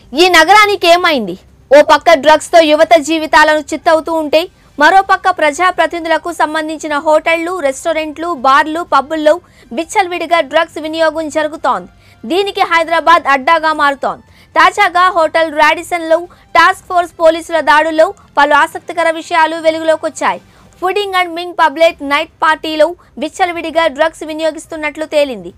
ఈ నగరానికి ఏమైంది ఓ పక్క డ్రగ్స్ తో యువత జీవితాలను చిత్తవుతూ ఉంటే మరో పక్క ప్రజాప్రతినిధులకు సంబంధించిన హోటళ్లు రెస్టారెంట్లు బార్లు పబ్బుల్లో విచ్చలవిడిగా డ్రగ్స్ వినియోగం జరుగుతోంది దీనికి హైదరాబాద్ అడ్డాగా మారుతోంది తాజాగా హోటల్ రాడిసన్లో టాస్క్ ఫోర్స్ పోలీసుల దాడుల్లో పలు ఆసక్తికర విషయాలు వెలుగులోకి వచ్చాయి Pudding and Mink public night పార్టీలో విచ్చలవిడిగా డ్రగ్స్ వినియోగిస్తున్నట్లు తేలింది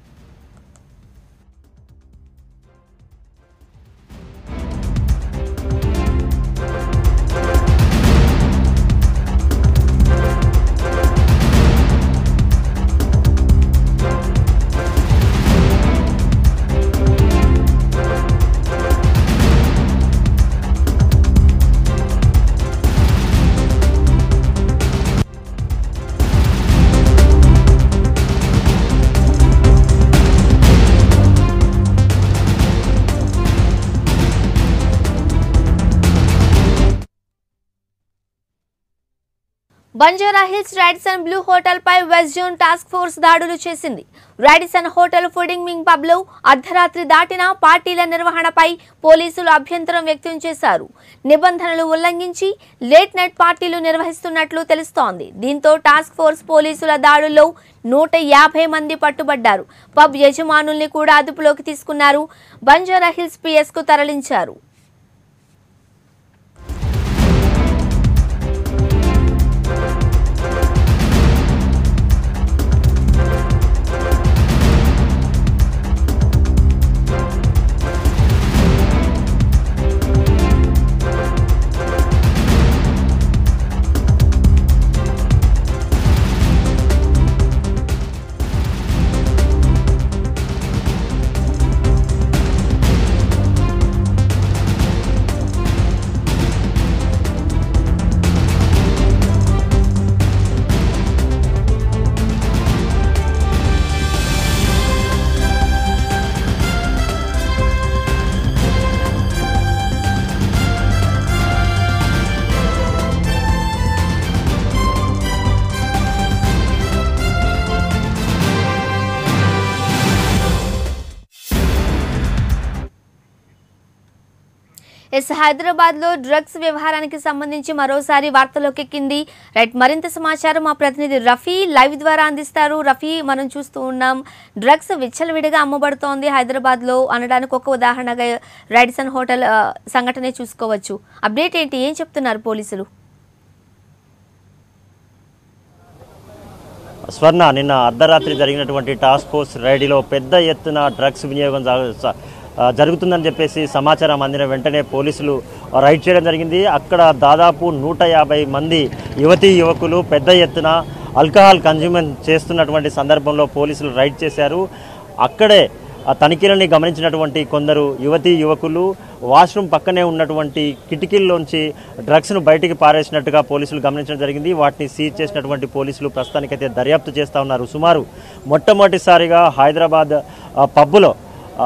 Banjara hills Radisson blue hotel పై వెస్ట్ జోన్ టాస్క్ ఫోర్స్ దాడులు చేసింది Radisson hotel Pudding Mink pub లో అర్ధరాత్రి దాటిన పార్టీల నిర్వహణపై పోలీసులు అభ్యంతరం వ్యక్తం చేశారు నిబంధనలు ఉల్లంఘించి లేట్ నైట్ పార్టీలు నిర్వహిస్తున్నట్లు తెలుస్తోంది దీంతో టాస్క్ ఫోర్స్ పోలీసుల దాడుల్లో నూట యాభై మంది పట్టుబడ్డారు పబ్ యజమానుల్ని కూడా అదుపులోకి తీసుకున్నారు బంజారా హిల్స్ పిఎస్ కు తరలించారు ఎస్ హైదరాబాద్ లో డ్రగ్స్ వ్యవహారానికి సంబంధించి మరోసారి వార్తలోకి ఎక్కింది రైట్ మరింత సమాచారం మా ప్రతినిధి రఫీ లైవ్ ద్వారా అందిస్తారు రఫీ మనం చూస్తూ ఉన్నాం డ్రగ్స్ విచ్చలవిడిగా అమ్మబడుతోంది హైదరాబాద్ లో అనడానికి ఒక ఉదాహరణగా రాడిసన్ హోటల్ ఆ, సంఘటనే చూసుకోవచ్చు అప్డేట్ ఏంటి ఏం చెప్తున్నారు పోలీసులు స్వర్ణ నిన్న అర్ధరాత్రి జరిగినటువంటి టాస్క్ ఫోర్స్ రైడ్లో పెద్ద ఎత్తున డ్రగ్స్ వినియోగం జా- స- ఆ, జరుగుతుందని చెప్పేసి సమాచారం అందిన వెంటనే పోలీసులు రైడ్ చేయడం జరిగింది అక్కడ దాదాపు నూట యాభై మంది యువతీ యువకులు పెద్ద ఎత్తున ఆల్కహాల్ కన్జ్యూమెంట్ చేస్తున్నటువంటి సందర్భంలో పోలీసులు రైడ్ చేశారు అక్కడే ఆ తనిఖీలని గమనించినటువంటి కొందరు యువతీ యువకులు వాష్రూమ్ పక్కనే ఉన్నటువంటి కిటికీల్లోంచి డ్రగ్స్ను బయటికి పారేసినట్టుగా పోలీసులు గమనించడం జరిగింది వాటిని సీజ్ చేసినటువంటి పోలీసులు ప్రస్తుతానికైతే దర్యాప్తు చేస్తూ ఉన్నారు సుమారు మొట్టమొదటిసారిగా హైదరాబాద్ ఆ, పబ్బులో ఆ,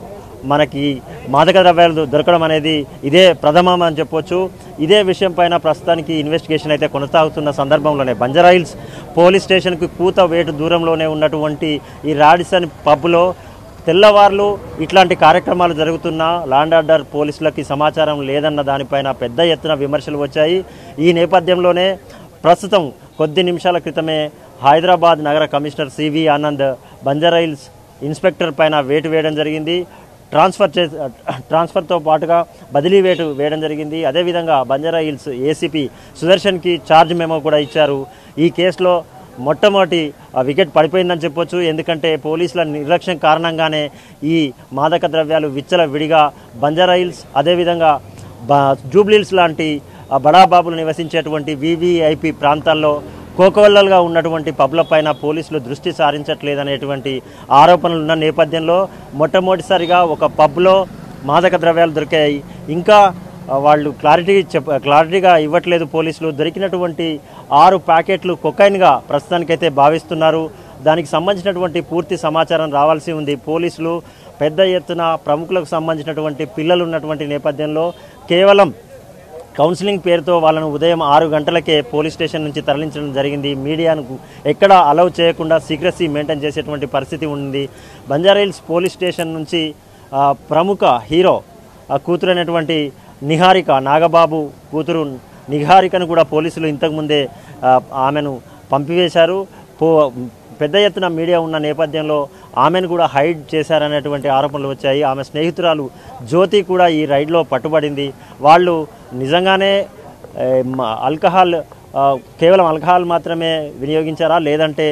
మనకి మాదక ద్రవ్యాలు దొరకడం అనేది ఇదే ప్రథమం అని చెప్పొచ్చు ఇదే విషయం పైన ప్రస్తుతానికి ఇన్వెస్టిగేషన్ అయితే కొనసాగుతున్న సందర్భంలోనే బంజారా హిల్స్ పోలీస్ స్టేషన్కి కూత వేటు దూరంలోనే ఉన్నటువంటి ఈ రాడిసన్ పబ్లో తెల్లవార్లు ఇట్లాంటి కార్యక్రమాలు జరుగుతున్నా లాండ్ ఆర్డర్ పోలీసులకి సమాచారం లేదన్న దానిపైన పెద్ద ఎత్తున విమర్శలు వచ్చాయి ఈ నేపథ్యంలోనే ప్రస్తుతం కొద్ది నిమిషాల క్రితమే హైదరాబాద్ నగర commissioner CV Anand Banjara hills inspector పైన వేటు వేయడం జరిగింది ట్రాన్స్ఫర్ చే ట్రాన్స్ఫర్తో పాటుగా బదిలీ వేటు వేయడం జరిగింది అదేవిధంగా బంజారా హిల్స్ ఏసీపీ సుదర్శన్కి ఛార్జ్ మెమో కూడా ఇచ్చారు ఈ కేసులో మొట్టమొదటి ఆ వికెట్ పడిపోయిందని చెప్పొచ్చు ఎందుకంటే పోలీసుల నిర్లక్ష్యం కారణంగానే ఈ మాదక ద్రవ్యాలు విచ్చల విడిగా బంజారా హిల్స్ అదేవిధంగా బా జూబ్లీహిల్స్ లాంటి ఆ బడాబాబులు నివసించేటువంటి వివిఐపి ప్రాంతాల్లో కోకోవల్లలుగా ఉన్నటువంటి పబ్ల పైన పోలీసులు దృష్టి సారించట్లేదనేటువంటి ఆరోపణలు ఉన్న నేపథ్యంలో మొట్టమొదటిసారిగా ఒక పబ్లో మాదక ద్రవ్యాలు దొరికాయి ఇంకా ఆ, వాళ్ళు క్లారిటీ చెప్ప క్లారిటీగా ఇవ్వట్లేదు పోలీసులు దొరికినటువంటి ఆరు ప్యాకెట్లు కొకైన్గా ప్రస్తుతానికైతే భావిస్తున్నారు దానికి సంబంధించినటువంటి పూర్తి సమాచారం రావాల్సి ఉంది పోలీసులు పెద్ద ఎత్తున ప్రముఖులకు సంబంధించినటువంటి పిల్లలు ఉన్నటువంటి నేపథ్యంలో కేవలం కౌన్సిలింగ్ పేరుతో వాళ్ళను ఉదయం ఆరు గంటలకే పోలీస్ స్టేషన్ నుంచి తరలించడం జరిగింది మీడియాను ఎక్కడ అలౌ చేయకుండా సీక్రసీ మెయింటైన్ చేసేటువంటి పరిస్థితి ఉంది బంజారా హిల్స్ పోలీస్ స్టేషన్ నుంచి ఆ, ప్రముఖ హీరో ఆ కూతురు అయినటువంటి నిహారిక నాగబాబు కూతురు నిహారికను కూడా పోలీసులు ఇంతకుముందే ఆ, ఆమెను పంపివేశారు పో పెద్ద ఎత్తున మీడియా ఉన్న నేపథ్యంలో ఆమెను కూడా హైడ్ చేశారనేటువంటి ఆరోపణలు వచ్చాయి ఆమె స్నేహితురాలు జ్యోతి కూడా ఈ రైడ్లో పట్టుబడింది వాళ్ళు నిజంగానే ఏ, మ- ఆల్కహాల్ ఆ, కేవలం ఆల్కహాల్ మాత్రమే వినియోగించారా లేదంటే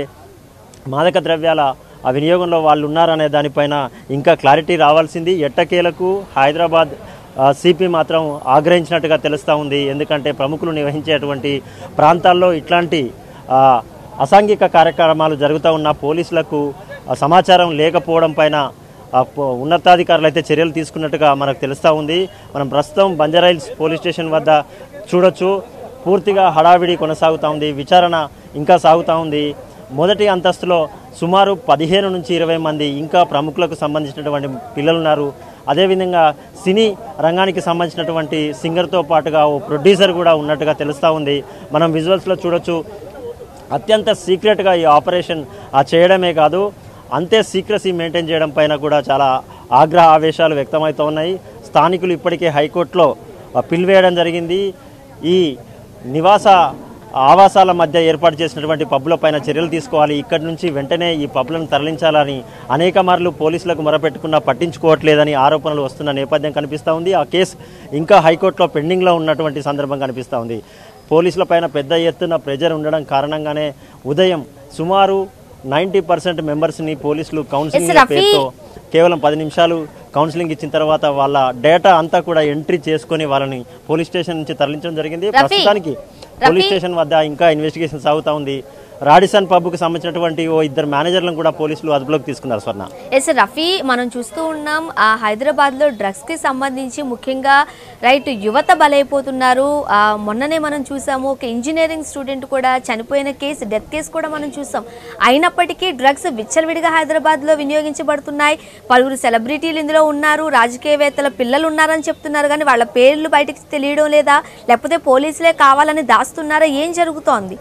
మాదక ద్రవ్యాల ఆ వినియోగంలో వాళ్ళు ఉన్నారనే దానిపైన ఇంకా క్లారిటీ రావాల్సింది ఎట్టకేలకు హైదరాబాద్ సిపి మాత్రం ఆగ్రహించినట్టుగా తెలుస్తూ ఉంది ఎందుకంటే ప్రముఖులు నిర్వహించేటువంటి ప్రాంతాల్లో ఇట్లాంటి ఆ, అసాంఘిక కార్యక్రమాలు జరుగుతూ ఉన్న పోలీసులకు ఆ, సమాచారం లేకపోవడం పైన ఆ పో- ఉన్నతాధికారులు అయితే చర్యలు తీసుకున్నట్టుగా మనకు తెలుస్తూ ఉంది మనం ప్రస్తుతం బంజారాయిల్స్ పోలీస్ స్టేషన్ వద్ద చూడొచ్చు పూర్తిగా హడావిడి కొనసాగుతూ ఉంది విచారణ ఇంకా సాగుతూ ఉంది మొదటి అంతస్తులో సుమారు పదిహేను నుంచి ఇరవై మంది ఇంకా ప్రముఖులకు సంబంధించినటువంటి పిల్లలు ఉన్నారు అదేవిధంగా సినీ రంగానికి సంబంధించినటువంటి సింగర్తో పాటుగా ఓ ప్రొడ్యూసర్ కూడా ఉన్నట్టుగా తెలుస్తూ ఉంది మనం విజువల్స్లో చూడొచ్చు అత్యంత సీక్రెట్గా ఈ ఆపరేషన్ ఆ చేయడమే కాదు అంతే సీక్రసీ మెయింటైన్ చేయడం పైన కూడా చాలా ఆగ్రహ ఆవేశాలు వ్యక్తమవుతూ ఉన్నాయి స్థానికులు ఇప్పటికే హైకోర్టులో ఆ, పిలివేయడం జరిగింది ఈ నివాస ఆవాసాల మధ్య ఏర్పాటు చేసినటువంటి పబ్బుల పైన చర్యలు తీసుకోవాలి ఇక్కడి నుంచి వెంటనే ఈ పబ్బులను తరలించాలని అనేక మార్లు పోలీసులకు మొరపెట్టుకున్నా పట్టించుకోవట్లేదని ఆరోపణలు వస్తున్న నేపథ్యం కనిపిస్తూ ఉంది ఆ కేసు ఇంకా హైకోర్టులో పెండింగ్లో ఉన్నటువంటి సందర్భం కనిపిస్తూ ఉంది పోలీసుల పైన పెద్ద ఎత్తున ప్రెజర్ ఉండడం కారణంగానే ఉదయం సుమారు నైంటీ పర్సెంట్ మెంబర్స్ని పోలీసులు కౌన్సిలింగ్ ఎస్ రఫీ. పేరుతో కేవలం పది నిమిషాలు కౌన్సిలింగ్ ఇచ్చిన తర్వాత వాళ్ళ డేటా అంతా కూడా ఎంట్రీ చేసుకొని వాళ్ళని పోలీస్ స్టేషన్ నుంచి తరలించడం జరిగింది రఫీ. ప్రస్తుతానికి పోలీస్ స్టేషన్ వద్ద ఇంకా ఇన్వెస్టిగేషన్ సాగుతూ ఉంది రాడిసన్ పబ్కు సంబంధించినటువంటి ఓ ఇద్దరు మేనేజర్లను కూడా పోలీసులు అదుపులోకి తీసుకున్నారు స్వర్ణ ఎస్ రఫీ మనం చూస్తూ ఉన్నాం ఆ హైదరాబాద్లో డ్రగ్స్కి సంబంధించి ముఖ్యంగా రైట్ యువత బలైపోతున్నారు ఆ, మొన్ననే మనం చూసాము ఒక ఇంజనీరింగ్ స్టూడెంట్ కూడా చనిపోయిన కేసు డెత్ కేసు కూడా మనం చూసాం అయినప్పటికీ డ్రగ్స్ విచ్చలవిడిగా హైదరాబాద్లో వినియోగించబడుతున్నాయి పలువురు సెలబ్రిటీలు ఇందులో ఉన్నారు రాజకీయవేత్తల పిల్లలు ఉన్నారని చెప్తున్నారు కానీ వాళ్ళ పేర్లు బయటకు తెలియడం లేదా లేకపోతే పోలీసులే కావాలని దాస్తున్నారా ఏం జరుగుతోంది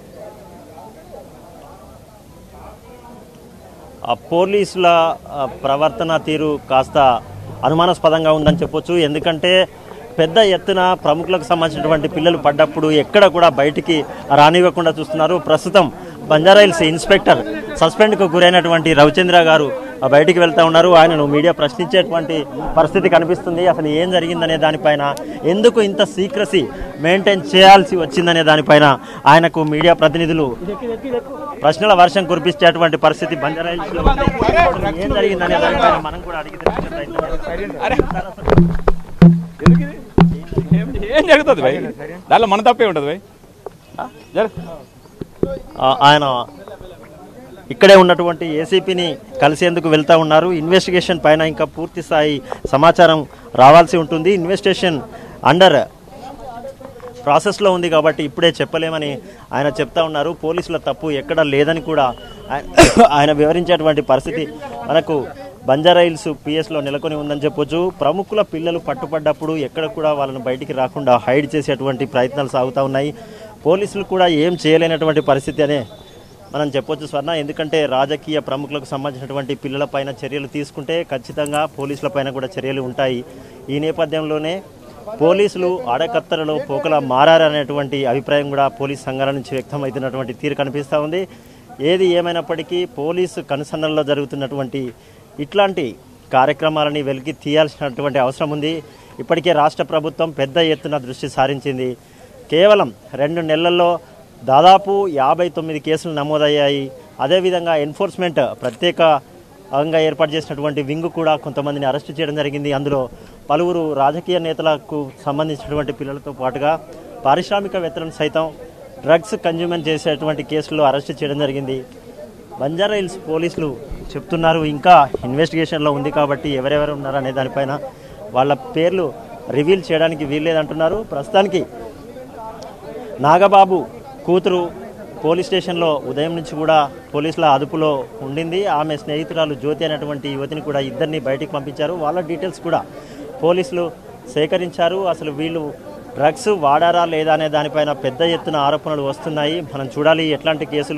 ఆ పోలీసుల ఆ, ప్రవర్తన తీరు కాస్త అనుమానాస్పదంగా ఉందని చెప్పొచ్చు ఎందుకంటే పెద్ద ఎత్తున ప్రముఖులకు సంబంధించినటువంటి పిల్లలు పడ్డప్పుడు ఎక్కడ కూడా బయటికి రానివ్వకుండా చూస్తున్నారు ప్రస్తుతం బంజారాయిల్స్ ఇన్స్పెక్టర్ సస్పెండ్కు గురైనటువంటి రవిచంద్ర గారు ఆ, బయటికి వెళ్తా ఉన్నారు ఆయనను మీడియా ప్రశ్నించేటువంటి పరిస్థితి కనిపిస్తుంది అసలు ఏం జరిగిందనే దానిపైన ఎందుకు ఇంత సీక్రసీ మెయింటైన్ చేయాల్సి వచ్చిందనే దానిపైన ఆయనకు మీడియా ప్రతినిధులు ప్రశ్నల వర్షం కురిపించేటువంటి పరిస్థితి బంజారాయిల్స్లో ఉంది. ఏం జరిగిందనే దానిపైన మనం కూడా అడిగి తెలుసుకునే ప్రయత్నం చేద్దాం. ఏం జరుగుతుంది భయ్ దానిలో మన తప్పే ఉంటుంది భయ్ జర ఆ, ఆయన ఇక్కడే ఉన్నటువంటి ఏసీపీని కలిసేందుకు వెళ్తా ఉన్నారు ఇన్వెస్టిగేషన్ పైన ఇంకా పూర్తి స్థాయి సమాచారం రావాల్సి ఉంటుంది ఇన్వెస్టిగేషన్ అండర్ ప్రాసెస్లో ఉంది కాబట్టి ఇప్పుడే చెప్పలేమని ఆయన చెప్తా ఉన్నారు పోలీసుల తప్పు ఎక్కడ లేదని కూడా ఆయన ఆయన వివరించేటువంటి పరిస్థితి మనకు బంజారాయిల్స్ పిఎస్లో నెలకొని ఉందని చెప్పొచ్చు ప్రముఖుల పిల్లలు పట్టుపడ్డప్పుడు ఎక్కడ కూడా వాళ్ళని బయటికి రాకుండా హైడ్ చేసేటువంటి ప్రయత్నాలు సాగుతూ ఉన్నాయి పోలీసులు కూడా ఏం చేయలేనటువంటి పరిస్థితి అనే మనం చెప్పొచ్చు స్వర్ణ ఎందుకంటే రాజకీయ ప్రముఖులకు సంబంధించినటువంటి పిల్లలపైన చర్యలు తీసుకుంటే ఖచ్చితంగా పోలీసులపైన కూడా చర్యలు ఉంటాయి ఈ నేపథ్యంలోనే పోలీసులు ఆడకత్తలలో పోకల మారారనేటువంటి అభిప్రాయం కూడా పోలీస్ సంఘాల నుంచి వ్యక్తమవుతున్నటువంటి తీరు కనిపిస్తూ ఉంది ఏది ఏమైనప్పటికీ పోలీసు కనుసన్నల్లో జరుగుతున్నటువంటి ఇట్లాంటి కార్యక్రమాలని వెలికి తీయాల్సినటువంటి అవసరం ఉంది ఇప్పటికే రాష్ట్ర ప్రభుత్వం పెద్ద ఎత్తున దృష్టి సారించింది కేవలం రెండు నెలల్లో దాదాపు యాభై తొమ్మిది కేసులు నమోదయ్యాయి అదేవిధంగా ఎన్ఫోర్స్మెంట్ ప్రత్యేక అంగా ఏర్పాటు చేసినటువంటి వింగ్ కూడా కొంతమందిని అరెస్ట్ చేయడం జరిగింది అందులో పలువురు రాజకీయ నేతలకు సంబంధించినటువంటి పిల్లలతో పాటుగా పారిశ్రామికవేత్తలను సైతం డ్రగ్స్ కన్జ్యూమెంట్ చేసేటువంటి కేసుల్లో అరెస్ట్ చేయడం జరిగింది బంజారా హిల్స్ పోలీసులు చెప్తున్నారు ఇంకా ఇన్వెస్టిగేషన్లో ఉంది కాబట్టి ఎవరెవరు ఉన్నారు అనే దానిపైన వాళ్ళ పేర్లు రివీల్ చేయడానికి వీల్లేదంటున్నారు ప్రస్తుతానికి నాగబాబు కూతురు పోలీస్ స్టేషన్లో ఉదయం నుంచి కూడా పోలీసుల అదుపులో ఉండింది ఆమె స్నేహితురాలు జ్యోతి అనేటువంటి యువతిని కూడా ఇద్దరిని బయటికి పంపించారు వాళ్ళ డీటెయిల్స్ కూడా పోలీసులు సేకరించారు అసలు వీళ్ళు డ్రగ్స్ వాడారా లేదా అనే దానిపైన పెద్ద ఎత్తున ఆరోపణలు వస్తున్నాయి మనం చూడాలి ఎట్లాంటి కేసులు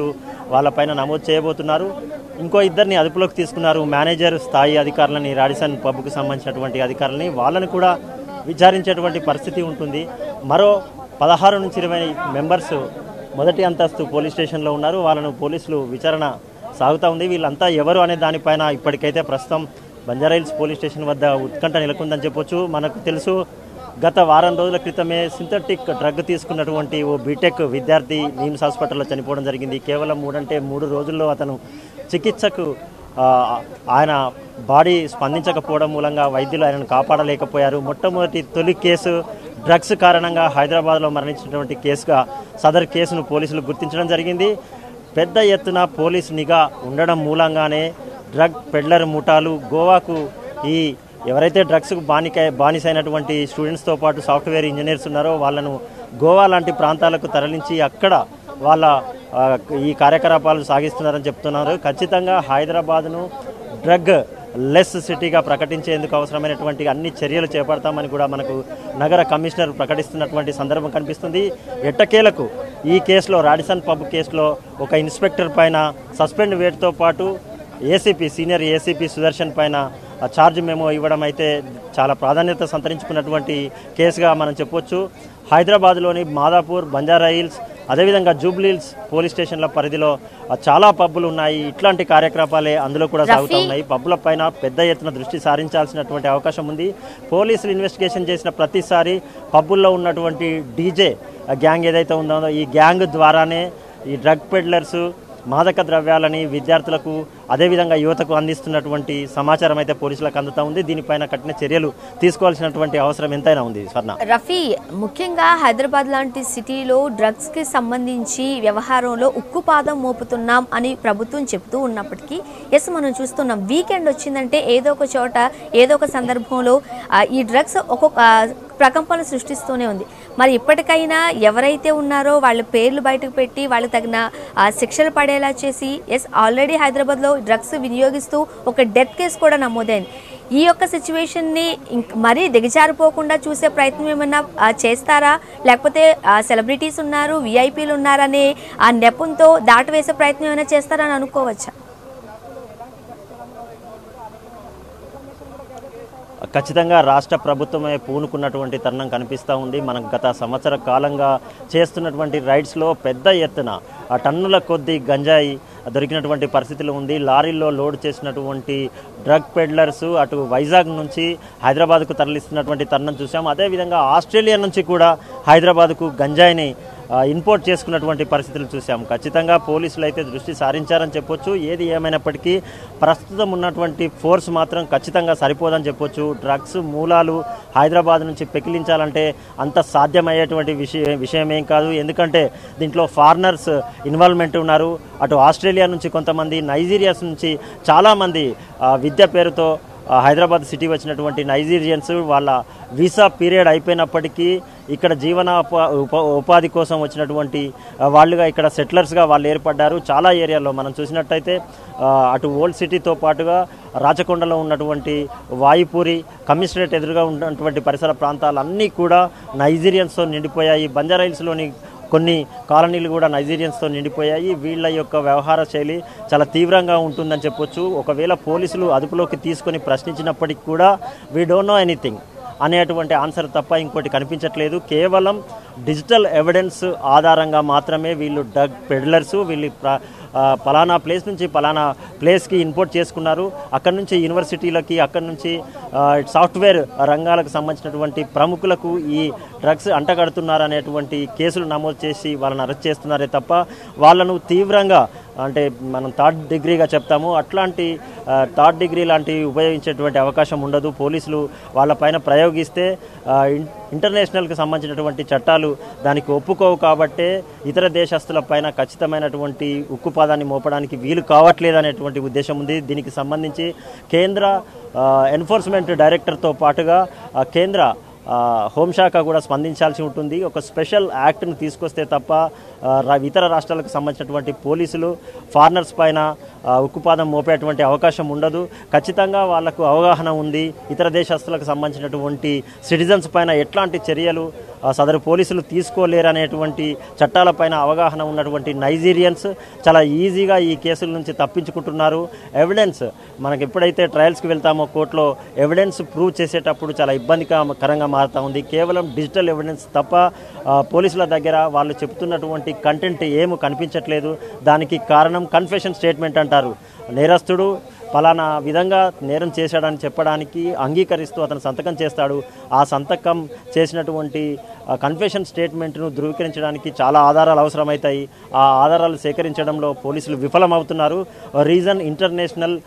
వాళ్ళపైన నమోదు చేయబోతున్నారు ఇంకో ఇద్దరిని అదుపులోకి తీసుకున్నారు మేనేజర్ స్థాయి అధికారులని రాడిసన్ పబ్కు సంబంధించినటువంటి అధికారులని వాళ్ళని కూడా విచారించేటువంటి పరిస్థితి ఉంటుంది మరో పదహారు నుంచి ఇరవై మెంబర్స్ మొదటి అంతస్తు పోలీస్ స్టేషన్లో ఉన్నారు వాళ్ళను పోలీసులు విచారణ సాగుతూ ఉంది వీళ్ళంతా ఎవరు అనే దానిపైన ఇప్పటికైతే ప్రస్తుతం బంజారాహిల్స్ పోలీస్ స్టేషన్ వద్ద ఉత్కంఠ నెలకొందని చెప్పొచ్చు మనకు తెలుసు గత వారం రోజుల క్రితమే సింథటిక్ డ్రగ్ తీసుకున్నటువంటి ఓ బీటెక్ విద్యార్థి నిమ్స్ హాస్పిటల్లో చనిపోవడం జరిగింది కేవలం మూడంటే మూడు రోజుల్లో అతను చికిత్సకు ఆ, ఆయన బాడీ స్పందించకపోవడం మూలంగా వైద్యులు ఆయనను కాపాడలేకపోయారు మొట్టమొదటి తొలి కేసు డ్రగ్స్ కారణంగా హైదరాబాద్లో మరణించినటువంటి కేసుగా సదర్ కేసును పోలీసులు గుర్తించడం జరిగింది పెద్ద ఎత్తున పోలీస్ నిఘా ఉండడం మూలంగానే డ్రగ్ పెడ్లర్ ముఠాలు గోవాకు ఈ ఎవరైతే డ్రగ్స్కు బానిక బానిసైనటువంటి స్టూడెంట్స్తో పాటు సాఫ్ట్వేర్ ఇంజనీర్స్ ఉన్నారో వాళ్ళను గోవా లాంటి ప్రాంతాలకు తరలించి అక్కడ వాళ్ళ ఆ, ఈ కార్యకలాపాలు సాగిస్తున్నారని చెప్తున్నారు ఖచ్చితంగా హైదరాబాద్ను డ్రగ్ లెస్ సిటీగా ప్రకటించేందుకు అవసరమైనటువంటి అన్ని చర్యలు చేపడతామని కూడా మనకు నగర కమిషనర్ ప్రకటిస్తున్నటువంటి సందర్భం కనిపిస్తుంది ఎట్టకేలకు ఈ కేసులో రాడిసన్ పబ్ కేసులో ఒక ఇన్స్పెక్టర్ పైన సస్పెండ్ వేటుతో పాటు ఏసీపీ సీనియర్ ఏసీపీ సుదర్శన్ పైన ఆ ఛార్జ్ మెమో ఇవ్వడం అయితే చాలా ప్రాధాన్యత సంతరించుకున్నటువంటి కేసుగా మనం చెప్పొచ్చు హైదరాబాద్లోని మాదాపూర్ బంజారా హిల్స్ అదేవిధంగా జూబ్లీ హిల్స్ పోలీస్ స్టేషన్ల పరిధిలో ఆ, చాలా పబ్బులు ఉన్నాయి ఇట్లాంటి కార్యకలాపాలే అందులో కూడా సాగుతూ ఉన్నాయి పబ్బుల పైన పెద్ద ఎత్తున దృష్టి సారించాల్సినటువంటి అవకాశం ఉంది పోలీసులు ఇన్వెస్టిగేషన్ చేసిన ప్రతిసారి పబ్బుల్లో ఉన్నటువంటి డీజే గ్యాంగ్ ఏదైతే ఉందో ఈ గ్యాంగ్ ద్వారానే ఈ డ్రగ్ పెడ్లర్స్ మాదక ద్రవ్యాలని విద్యార్థులకు అదేవిధంగా యువతకు అందిస్తున్నటువంటి సమాచారం అయితే పోలీసులకు అందుతా ఉంది దీనిపైన కఠిన చర్యలు తీసుకోవాల్సినటువంటి అవసరం ఎంతైనా ఉంది స్వర్ణ రఫీ ముఖ్యంగా హైదరాబాద్ లాంటి సిటీలో డ్రగ్స్ కి సంబంధించి వ్యవహారంలో ఉక్కుపాదం మోపుతున్నాం అని ప్రభుత్వం చెప్తూ ఉన్నప్పటికీ ఎస్ మనం చూస్తున్నాం వీకెండ్ వచ్చిందంటే ఏదో ఒక చోట ఏదో ఒక సందర్భంలో ఆ, ఈ డ్రగ్స్ ఒక్కొక్క ఆ, ప్రకంపన సృష్టిస్తూనే ఉంది మరి ఇప్పటికైనా ఎవరైతే ఉన్నారో వాళ్ళ పేర్లు బయటకు పెట్టి వాళ్ళకి తగిన ఆ, శిక్షలు పడేలా చేసి ఎస్ ఆల్రెడీ హైదరాబాద్లో డ్రగ్స్ వినియోగిస్తూ ఒక డెత్ కేసు కూడా నమోదైంది ఈ యొక్క సిచ్యువేషన్ని ఇంక మరీ దిగజారిపోకుండా చూసే ప్రయత్నం ఏమన్నా ఆ, చేస్తారా లేకపోతే సెలబ్రిటీస్ ఉన్నారు విఐపీలు ఉన్నారనే ఆ నెపంతో దాటవేసే ప్రయత్నం ఏమైనా చేస్తారని అనుకోవచ్చా ఖచ్చితంగా రాష్ట్ర ప్రభుత్వమే పూనుకున్నటువంటి తరుణం కనిపిస్తూ ఉంది మనం గత సంవత్సర కాలంగా చేస్తున్నటువంటి రైడ్స్లో పెద్ద ఎత్తున ఆ టన్నుల కొద్దీ గంజాయి దొరికినటువంటి పరిస్థితులు ఉంది లారీల్లో లోడ్ చేసినటువంటి డ్రగ్ పెడ్లర్స్ అటు వైజాగ్ నుంచి హైదరాబాద్కు తరలిస్తున్నటువంటి తరుణం చూసాం అదేవిధంగా ఆస్ట్రేలియా నుంచి కూడా హైదరాబాద్కు గంజాయిని ఆ, ఇంపోర్ట్ చేసుకున్నటువంటి పరిస్థితులు చూసాం ఖచ్చితంగా పోలీసులు అయితే దృష్టి సారించారని చెప్పొచ్చు ఏది ఏమైనప్పటికీ ప్రస్తుతం ఉన్నటువంటి ఫోర్స్ మాత్రం ఖచ్చితంగా సరిపోదని చెప్పొచ్చు డ్రగ్స్ మూలాలు హైదరాబాద్ నుంచి పెకిలించాలంటే అంత సాధ్యమయ్యేటువంటి విషయం విషయం ఏం కాదు ఎందుకంటే దీంట్లో ఫారినర్స్ ఇన్వాల్వ్మెంట్ ఉన్నారు అటు ఆస్ట్రేలియా నుంచి కొంతమంది నైజీరియాస్ నుంచి చాలామంది ఆ, విద్య పేరుతో ఆ, హైదరాబాద్ సిటీ వచ్చినటువంటి నైజీరియన్స్ వాళ్ళ వీసా పీరియడ్ అయిపోయినప్పటికీ ఇక్కడ జీవన ఉప- ఉప- ఉపాధి కోసం వచ్చినటువంటి ఆ, వాళ్ళుగా ఇక్కడ సెటిలర్స్గా వాళ్ళు ఏర్పడ్డారు చాలా ఏరియాలో మనం చూసినట్టయితే ఆ, అటు ఓల్డ్ సిటీతో పాటుగా రాచకొండలో ఉన్నటువంటి వాయుపూరి కమిషనరేట్ ఎదురుగా ఉన్నటువంటి పరిసర ప్రాంతాలన్నీ కూడా నైజీరియన్స్తో నిండిపోయాయి బంజారాహిల్స్లోని కొన్ని కాలనీలు కూడా నైజీరియన్స్తో నిండిపోయాయి వీళ్ళ యొక్క వ్యవహార శైలి చాలా తీవ్రంగా ఉంటుందని చెప్పొచ్చు ఒకవేళ పోలీసులు అదుపులోకి తీసుకొని ప్రశ్నించినప్పటికీ కూడా వీ డోంట్ నో ఎనీథింగ్ అనేటువంటి ఆన్సర్ తప్ప ఇంకోటి కనిపించట్లేదు కేవలం డిజిటల్ ఎవిడెన్స్ ఆధారంగా మాత్రమే వీళ్ళు డ్రగ్ పెడ్లర్స్ వీళ్ళు ప్ర- ఆ, పలానా ప్లేస్ నుంచి పలానా ప్లేస్కి ఇంపోర్ట్ చేసుకున్నారు అక్కడి నుంచి యూనివర్సిటీలకి అక్కడి నుంచి ఆ, సాఫ్ట్వేర్ రంగాలకు సంబంధించినటువంటి ప్రముఖులకు ఈ డ్రగ్స్ అంటగడుతున్నారు అనేటువంటి కేసులు నమోదు చేసి వాళ్ళని అరెస్ట్ చేస్తున్నారే తప్ప వాళ్ళను తీవ్రంగా అంటే మనం థర్డ్ డిగ్రీగా చెప్తాము అట్లాంటి ఆ, థర్డ్ డిగ్రీ లాంటివి ఉపయోగించేటువంటి అవకాశం ఉండదు పోలీసులు వాళ్ళపైన ప్రయోగిస్తే ఆ, ఇన్- ఇంటర్నేషనల్కి సంబంధించినటువంటి చట్టాలు దానికి ఒప్పుకోవు కాబట్టే ఇతర దేశస్తుల పైన ఖచ్చితమైనటువంటి ఉక్కుపాదాన్ని మోపడానికి వీలు కావట్లేదు అనేటువంటి ఉద్దేశం ఉంది దీనికి సంబంధించి కేంద్ర ఆ, ఎన్ఫోర్స్మెంట్ డైరెక్టర్తో పాటుగా ఆ, కేంద్ర ఆ, హోంశాఖ కూడా స్పందించాల్సి ఉంటుంది ఒక స్పెషల్ యాక్ట్ను తీసుకొస్తే తప్ప ఆ, రా- ఇతర రాష్ట్రాలకు సంబంధించినటువంటి పోలీసులు ఫారినర్స్ పైన ఆ, ఉక్కుపాదం మోపేటువంటి అవకాశం ఉండదు ఖచ్చితంగా వాళ్లకు అవగాహన ఉంది ఇతర దేశస్తులకు సంబంధించినటువంటి సిటిజన్స్ పైన ఎట్లాంటి చర్యలు ఆ, సదరు పోలీసులు తీసుకోలేరనేటువంటి చట్టాలపైన అవగాహన ఉన్నటువంటి నైజీరియన్స్ చాలా ఈజీగా ఈ కేసుల నుంచి తప్పించుకుంటున్నారు ఎవిడెన్స్ మనకి ఎప్పుడైతే ట్రయల్స్కి వెళ్తామో కోర్టులో ఎవిడెన్స్ ప్రూవ్ చేసేటప్పుడు చాలా ఇబ్బందికరంగా మారుతూ ఉంది కేవలం డిజిటల్ ఎవిడెన్స్ తప్ప ఆ, పోలీసుల దగ్గర వాళ్ళు చెప్తున్నటువంటి కంటెంట్ ఏమి కనిపించట్లేదు దానికి కారణం కన్ఫెషన్ స్టేట్మెంట్ అంటారు నేరస్తుడు ఫలానా విధంగా నేరం చేశాడని చెప్పడానికి అంగీకరిస్తూ అతను సంతకం చేస్తాడు ఆ సంతకం చేసినటువంటి కన్ఫెషన్ స్టేట్మెంట్ను ధృవీకరించడానికి చాలా ఆధారాలు అవసరమవుతాయి ఆ ఆధారాలు సేకరించడంలో పోలీసులు విఫలమవుతున్నారు రీజన్ ఇంటర్నేషనల్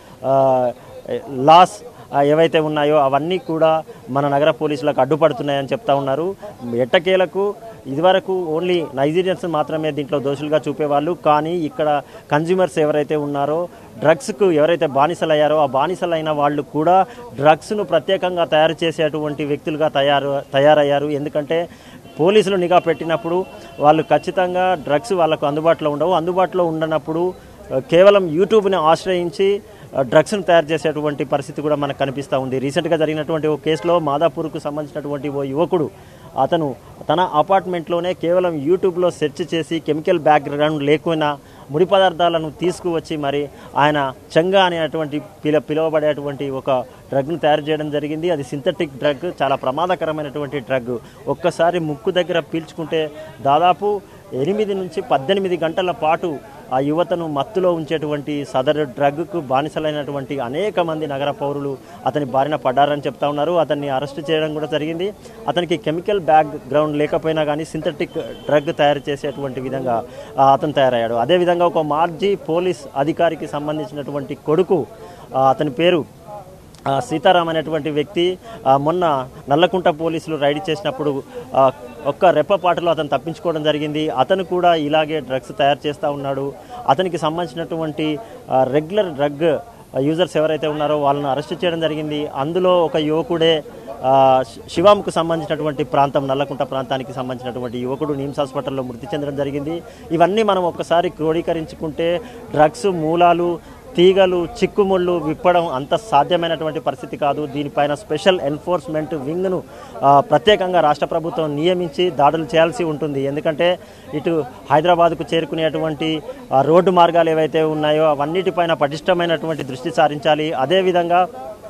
లాస్ ఆ, ఏవైతే ఉన్నాయో అవన్నీ కూడా మన నగర పోలీసులకు అడ్డుపడుతున్నాయని చెప్తా ఉన్నారు ఎట్టకేలకు ఇదివరకు ఓన్లీ నైజీరియన్స్ మాత్రమే దీంట్లో దోషులుగా చూపేవాళ్ళు కానీ ఇక్కడ కన్జ్యూమర్స్ ఎవరైతే ఉన్నారో డ్రగ్స్కు ఎవరైతే బానిసలయ్యారో ఆ బానిసలైన వాళ్ళు కూడా డ్రగ్స్ను ప్రత్యేకంగా తయారు చేసేటువంటి వ్యక్తులుగా తయారు తయారయ్యారు ఎందుకంటే పోలీసులు నిఘా పెట్టినప్పుడు వాళ్ళు ఖచ్చితంగా డ్రగ్స్ వాళ్ళకు అందుబాటులో ఉండవు అందుబాటులో ఉండనప్పుడు ఆ, కేవలం యూట్యూబ్ని ఆశ్రయించి ఆ, డ్రగ్స్ను తయారు చేసేటువంటి పరిస్థితి కూడా మనకు కనిపిస్తూ ఉంది రీసెంట్గా జరిగినటువంటి ఓ కేసులో మాదాపూర్కు సంబంధించినటువంటి ఓ యువకుడు అతను తన అపార్ట్మెంట్లోనే కేవలం యూట్యూబ్లో సెర్చ్ చేసి కెమికల్ బ్యాక్గ్రౌండ్ లేకున్నా ముడి పదార్థాలను తీసుకువచ్చి మరి ఆయన చంగా అనేటువంటి పిల పిలువబడేటువంటి ఒక డ్రగ్ను తయారు చేయడం జరిగింది అది సింథటిక్ డ్రగ్ చాలా ప్రమాదకరమైనటువంటి డ్రగ్ ఒక్కసారి ముక్కు దగ్గర పీల్చుకుంటే దాదాపు ఎనిమిది నుంచి పద్దెనిమిది గంటల పాటు ఆ యువతను మత్తులో ఉంచేటువంటి సదరు డ్రగ్కు బానిసలైనటువంటి అనేక మంది నగర పౌరులు అతని బారిన పడ్డారని చెప్తా ఉన్నారు అతన్ని అరెస్ట్ చేయడం కూడా జరిగింది అతనికి కెమికల్ బ్యాక్ గ్రౌండ్ లేకపోయినా కానీ సింథటిక్ డ్రగ్ తయారు చేసేటువంటి విధంగా ఆ, అతను తయారయ్యాడు అదేవిధంగా ఒక మాజీ పోలీస్ అధికారికి సంబంధించినటువంటి కొడుకు ఆ, అతని పేరు ఆ, సీతారాం అనేటువంటి వ్యక్తి ఆ, మొన్న నల్లకుంట పోలీసులు రైడ్ చేసినప్పుడు ఆ, ఒక్క రెప్పపాటులో అతను తప్పించుకోవడం జరిగింది అతను కూడా ఇలాగే డ్రగ్స్ తయారు చేస్తూ ఉన్నాడు అతనికి సంబంధించినటువంటి ఆ, రెగ్యులర్ డ్రగ్ యూజర్స్ ఎవరైతే ఉన్నారో వాళ్ళని అరెస్ట్ చేయడం జరిగింది అందులో ఒక యువకుడే ఆ, శి- శివాంకు సంబంధించినటువంటి ప్రాంతం నల్లకుంట ప్రాంతానికి సంబంధించినటువంటి యువకుడు నిమ్స్ హాస్పిటల్లో మృతి చెందడం జరిగింది ఇవన్నీ మనం ఒక్కసారి క్రోడీకరించుకుంటే డ్రగ్స్ మూలాలు తీగలు చిక్కుముళ్ళు విప్పడం అంత సాధ్యమైనటువంటి పరిస్థితి కాదు దీనిపైన స్పెషల్ ఎన్ఫోర్స్మెంట్ వింగ్ను ఆ, ప్రత్యేకంగా రాష్ట్ర ప్రభుత్వం నియమించి దాడులు చేయాల్సి ఉంటుంది ఎందుకంటే ఇటు హైదరాబాద్కు చేరుకునేటువంటి ఆ, రోడ్డు మార్గాలు ఏవైతే ఉన్నాయో అవన్నిటిపైన పటిష్టమైనటువంటి దృష్టి సారించాలి అదేవిధంగా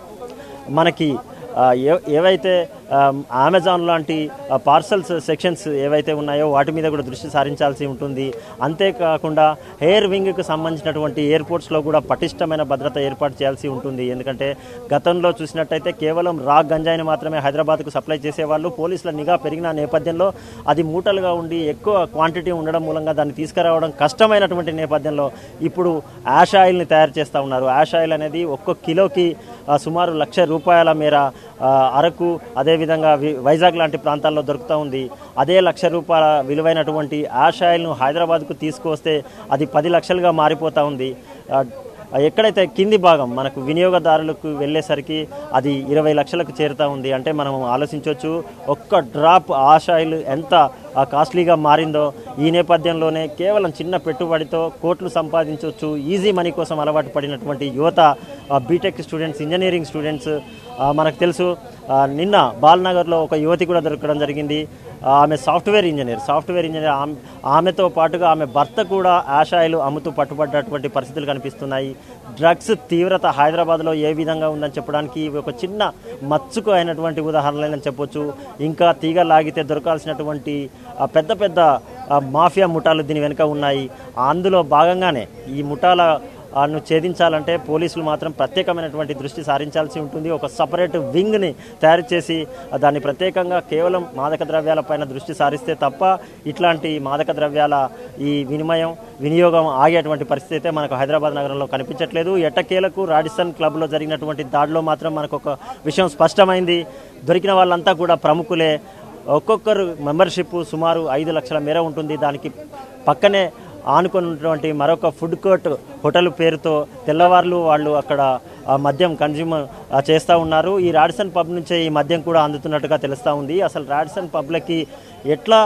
మనకి ఆ, ఏ- ఏవైతే ఆ, అమెజాన్ లాంటి పార్సల్స్ సెక్షన్స్ ఏవైతే ఉన్నాయో వాటి మీద కూడా దృష్టి సారించాల్సి ఉంటుంది అంతేకాకుండా ఎయిర్ వింగ్కి సంబంధించినటువంటి ఎయిర్పోర్ట్స్లో కూడా పటిష్టమైన భద్రత ఏర్పాటు చేయాల్సి ఉంటుంది ఎందుకంటే గతంలో చూసినట్టయితే కేవలం రా గంజాయిని మాత్రమే హైదరాబాద్కు సప్లై చేసేవాళ్ళు పోలీసుల నిఘా పెరిగిన నేపథ్యంలో అది మూటలుగా ఉండి ఎక్కువ క్వాంటిటీ ఉండడం మూలంగా దాన్ని తీసుకురావడం కష్టమైనటువంటి నేపథ్యంలో ఇప్పుడు యాష్ ఆయిల్ని తయారు చేస్తూ ఉన్నారు యాష్ ఆయిల్ అనేది ఒక్కో కిలోకి ఆ, సుమారు లక్ష రూపాయల మేర ఆ, అరకు అదేవిధంగా వి- వైజాగ్ లాంటి ప్రాంతాల్లో దొరుకుతూ ఉంది అదే లక్ష రూపాయల విలువైనటువంటి యాష్ ఆయిల్ను హైదరాబాద్కు తీసుకొస్తే అది పది లక్షలుగా మారిపోతూ ఉంది ఆ, ఎక్కడైతే కింది భాగం మనకు వినియోగదారులకు వెళ్ళేసరికి అది ఇరవై లక్షలకు చేరుతూ ఉంది అంటే మనం ఆలోచించవచ్చు ఒక్క డ్రాప్ ఆష్ ఆయిల్ ఎంత ఆ, కాస్ట్లీగా మారిందో ఈ నేపథ్యంలోనే కేవలం చిన్న పెట్టుబడితో కోట్లు సంపాదించవచ్చు ఈజీ మనీ కోసం అలవాటు పడినటువంటి యువత ఆ, బీటెక్ స్టూడెంట్స్ ఇంజనీరింగ్ స్టూడెంట్స్ ఆ, మనకు తెలుసు ఆ, నిన్న బాల్నగర్లో ఒక యువతి కూడా దొరకడం జరిగింది ఆ, ఆమె సాఫ్ట్వేర్ ఇంజనీర్ సాఫ్ట్వేర్ ఇంజనీర్ ఆమె ఆమెతో పాటుగా ఆమె భర్త కూడా ఆశాయిలు అమ్ముతూ పట్టుబడ్డటువంటి పరిస్థితులు కనిపిస్తున్నాయి డ్రగ్స్ తీవ్రత హైదరాబాద్లో ఏ విధంగా ఉందని చెప్పడానికి ఇవి ఒక చిన్న మచ్చుకు అయినటువంటి ఉదాహరణలని చెప్పొచ్చు ఇంకా తీగ లాగితే దొరకాల్సినటువంటి ఆ, పెద్ద పెద్ద ఆ, మాఫియా ముఠాలు దీని వెనుక ఉన్నాయి అందులో భాగంగానే ఈ ముఠాల ను ఛేదించాలంటే పోలీసులు మాత్రం ప్రత్యేకమైనటువంటి దృష్టి సారించాల్సి ఉంటుంది ఒక సపరేట్ వింగ్ని తయారు చేసి దాన్ని ప్రత్యేకంగా కేవలం మాదక ద్రవ్యాలపైన దృష్టి సారిస్తే తప్ప ఇట్లాంటి మాదక ద్రవ్యాల ఈ వినిమయం వినియోగం ఆగేటువంటి పరిస్థితి అయితే మనకు హైదరాబాద్ నగరంలో కనిపించట్లేదు ఎట్టకేలకు రాడిసన్ క్లబ్లో జరిగినటువంటి దాడిలో మాత్రం మనకు ఒక విషయం స్పష్టమైంది దొరికిన వాళ్ళంతా కూడా ప్రముఖులే ఒక్కొక్కరు మెంబర్షిప్ సుమారు ఐదు లక్షల మేర ఉంటుంది దానికి పక్కనే ఆనుకొని ఉన్నటువంటి మరొక ఫుడ్ కోర్ట్ హోటల్ పేరుతో తెల్లవార్లు వాళ్ళు అక్కడ ఆ మద్యం కన్జ్యూమ్ చేస్తూ ఉన్నారు ఈ రాడిసన్ పబ్ నుంచే ఈ మద్యం కూడా అందుతున్నట్టుగా తెలుస్తూ ఉంది అసలు రాడిసన్ పబ్లకి ఎట్లా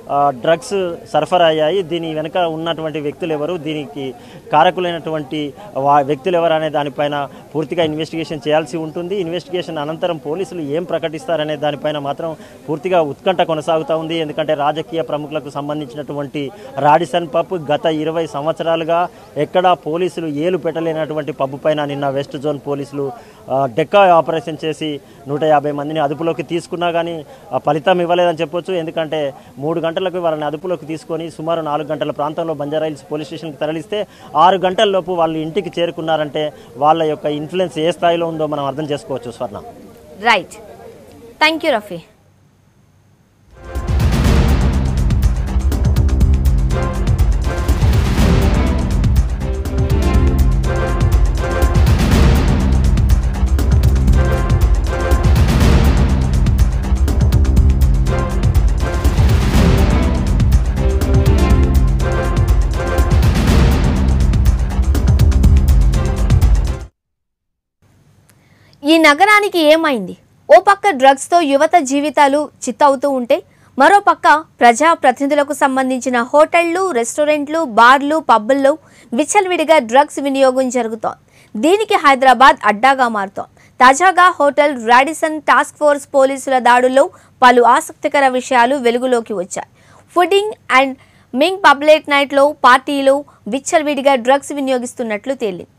ఆ, డ్రగ్స్ సరఫరా అయ్యాయి దీని వెనుక ఉన్నటువంటి వ్యక్తులు ఎవరు దీనికి కారకులైనటువంటి వా- వ్యక్తులు ఎవరు అనే దానిపైన పూర్తిగా ఇన్వెస్టిగేషన్ చేయాల్సి ఉంటుంది ఇన్వెస్టిగేషన్ అనంతరం పోలీసులు ఏం ప్రకటిస్తారనే దానిపైన మాత్రం పూర్తిగా ఉత్కంఠ కొనసాగుతూ ఉంది ఎందుకంటే రాజకీయ ప్రముఖులకు సంబంధించినటువంటి రాడిసన్ పబ్ గత ఇరవై సంవత్సరాలుగా ఎక్కడా పోలీసులు ఏలు పెట్టలేనటువంటి పబ్ పైన నిన్న వెస్ట్ జోన్ పోలీసులు ఆ, డెక్కా ఆపరేషన్ చేసి నూట యాభై మందిని అదుపులోకి తీసుకున్నా కానీ ఆ ఫలితం ఇవ్వలేదని చెప్పొచ్చు ఎందుకంటే మూడు గంటలకు వాళ్ళని అదుపులోకి తీసుకొని సుమారు నాలుగు గంటల ప్రాంతంలో బంజారాయిల్స్ పోలీస్ స్టేషన్కి తరలిస్తే ఆరు గంటల లోపు వాళ్ళు ఇంటికి చేరుకున్నారంటే వాళ్ళ యొక్క ఇన్ఫ్లుయెన్స్ ఏ స్థాయిలో ఉందో మనం అర్థం చేసుకోవచ్చు స్వర్ణ రైట్ థ్యాంక్ యూ రఫీ ఈ నగరానికి ఏమైంది ఓ పక్క డ్రగ్స్తో యువత జీవితాలు చిత్తవుతూ ఉంటే మరో పక్క ప్రజా ప్రతినిధులకు సంబంధించిన హోటళ్లు రెస్టారెంట్లు బార్లు పబ్బుల్లో విచ్చలవిడిగా డ్రగ్స్ వినియోగం జరుగుతోంది దీనికి హైదరాబాద్ అడ్డాగా మారుతోంది తాజాగా హోటల్ రాడిసన్ టాస్క్ ఫోర్స్ పోలీసుల దాడుల్లో పలు ఆసక్తికర విషయాలు వెలుగులోకి వచ్చాయి ఫుడింగ్ అండ్ మింగ్ పబ్లెట్ నైట్లో పార్టీలో విచ్చలవిడిగా డ్రగ్స్ వినియోగిస్తున్నట్లు తేలింది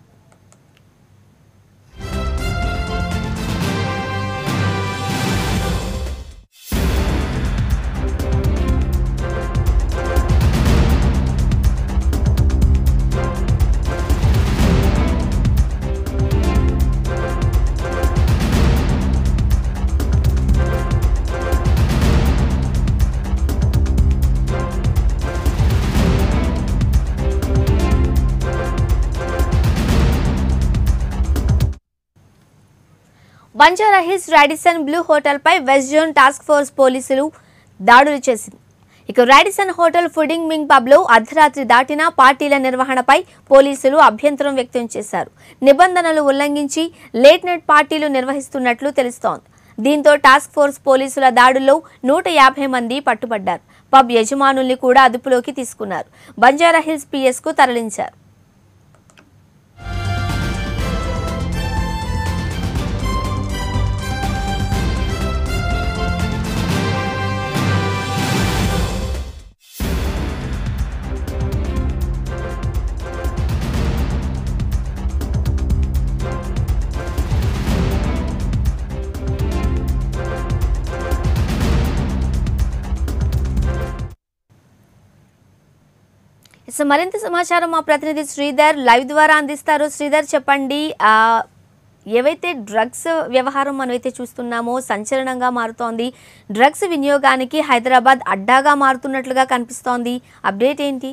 బంజారా హిల్స్ రాడిసన్ బ్లూ హోటల్పై వెస్ట్ జోన్ టాస్క్ ఫోర్స్ పోలీసులు దాడులు చేసింది ఇక రాడిసన్ హోటల్ ఫుడింగ్ మింగ్ పబ్లో అర్ధరాత్రి దాటిన పార్టీల నిర్వహణపై పోలీసులు అభ్యంతరం వ్యక్తం చేశారు నిబంధనలు ఉల్లంఘించి లేట్ నైట్ పార్టీలు నిర్వహిస్తున్నట్లు తెలుస్తోంది దీంతో టాస్క్ ఫోర్స్ పోలీసుల దాడుల్లో నూట యాభై మంది పట్టుబడ్డారు పబ్ యజమానుల్ని కూడా అదుపులోకి తీసుకున్నారు బంజారా హిల్స్ పిఎస్కు తరలించారు సో మరింత సమాచారం మా ప్రతినిధి శ్రీధర్ లైవ్ ద్వారా అందిస్తారు శ్రీధర్ చెప్పండి ఆ, ఏవైతే డ్రగ్స్ వ్యవహారం మనమైతే చూస్తున్నామో సంచలనంగా మారుతోంది డ్రగ్స్ వినియోగానికి హైదరాబాద్ అడ్డాగా మారుతున్నట్లుగా కనిపిస్తోంది అప్డేట్ ఏంటి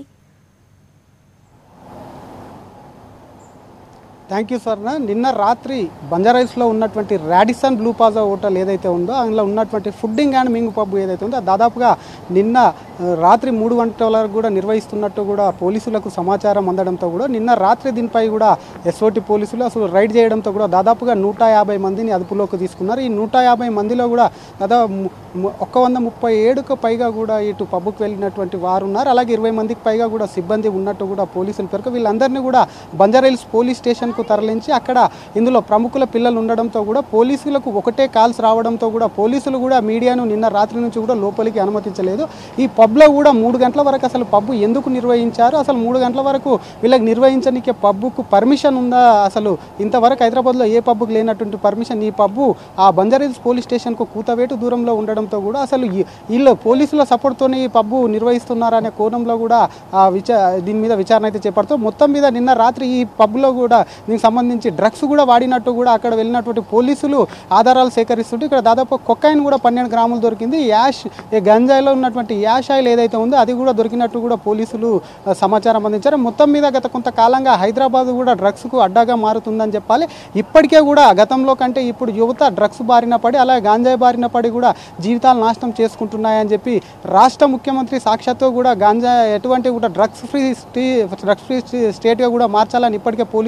థ్యాంక్ యూ సార్ నిన్న రాత్రి బంజారాయిల్స్లో ఉన్నటువంటి రాడిసన్ బ్లూ పాజా హోటల్ ఏదైతే ఉందో అందులో ఉన్నటువంటి ఫుడ్డింగ్ అండ్ మింగ్ పబ్ ఏదైతే ఉందో అది దాదాపుగా నిన్న ఆ, రాత్రి మూడు గంటల వరకు కూడా నిర్వహిస్తున్నట్టు కూడా పోలీసులకు సమాచారం అందడంతో కూడా నిన్న రాత్రి దీనిపై కూడా ఎస్ఓటి పోలీసులు అసలు రైడ్ చేయడంతో కూడా దాదాపుగా నూట యాభై మందిని అదుపులోకి తీసుకున్నారు ఈ నూట యాభై మందిలో కూడా దాదాపు ము- ము- ఒక్క వంద ముప్పై ఏడుకు పైగా కూడా ఇటు పబ్కు వెళ్ళినటువంటి వారు ఉన్నారు అలాగే ఇరవై మందికి పైగా కూడా సిబ్బంది ఉన్నట్టు కూడా పోలీసులు పేరుకు వీళ్ళందరినీ కూడా బంజారాయిల్స్ పోలీస్ స్టేషన్కు తరలించి అక్కడ ఇందులో ప్రముఖుల పిల్లలు ఉండడంతో కూడా పోలీసులకు ఒకటే కాల్స్ రావడంతో కూడా పోలీసులు కూడా మీడియాను నిన్న రాత్రి నుంచి కూడా లోపలికి అనుమతించలేదు ఈ పబ్లో కూడా మూడు గంటల వరకు అసలు పబ్బు ఎందుకు నిర్వహించారు అసలు మూడు గంటల వరకు వీళ్ళకి నిర్వహించడానికి పబ్బుకు పర్మిషన్ ఉందా అసలు ఇంతవరకు హైదరాబాద్లో ఏ పబ్బుకు లేనటువంటి పర్మిషన్ ఈ పబ్బు ఆ బంజారాహిల్స్ పోలీస్ స్టేషన్కు కూతవేటు దూరంలో ఉండడంతో కూడా అసలు ఈ- వీళ్ళు పోలీసుల సపోర్ట్తోనే ఈ పబ్బు నిర్వహిస్తున్నారా అనే కోణంలో కూడా ఆ విచా దీని మీద విచారణ అయితే చేపడుతూ మొత్తం మీద నిన్న రాత్రి ఈ పబ్లో కూడా దీనికి సంబంధించి డ్రగ్స్ కూడా వాడినట్టు కూడా అక్కడ వెళ్ళినటువంటి పోలీసులు ఆధారాలు సేకరిస్తుంటే ఇక్కడ దాదాపు కొక్కైన్ కూడా పన్నెండు గ్రాములు దొరికింది యాష్ ఈ గంజాయిలో ఉన్నటువంటి యాష్ ఆయిల్ ఏదైతే ఉందో అది కూడా దొరికినట్టు కూడా పోలీసులు ఆ, సమాచారం అందించారు మొత్తం మీద గత కొంతకాలంగా హైదరాబాద్ కూడా డ్రగ్స్కు అడ్డాగా మారుతుందని చెప్పాలి ఇప్పటికే కూడా గతంలో కంటే ఇప్పుడు యువత డ్రగ్స్ బారిన పడి అలాగే గాంజాయి బారిన పడి కూడా జీవితాలు నాశనం చేసుకుంటున్నాయని చెప్పి రాష్ట్ర ముఖ్యమంత్రి సాక్షాత్తు కూడా గాంజా ఎటువంటి కూడా డ్రగ్స్ ఫ్రీ డ్రగ్స్ ఫ్రీ స్టేట్గా కూడా మార్చాలని ఇప్పటికే పోలీసులకు ఆదేశం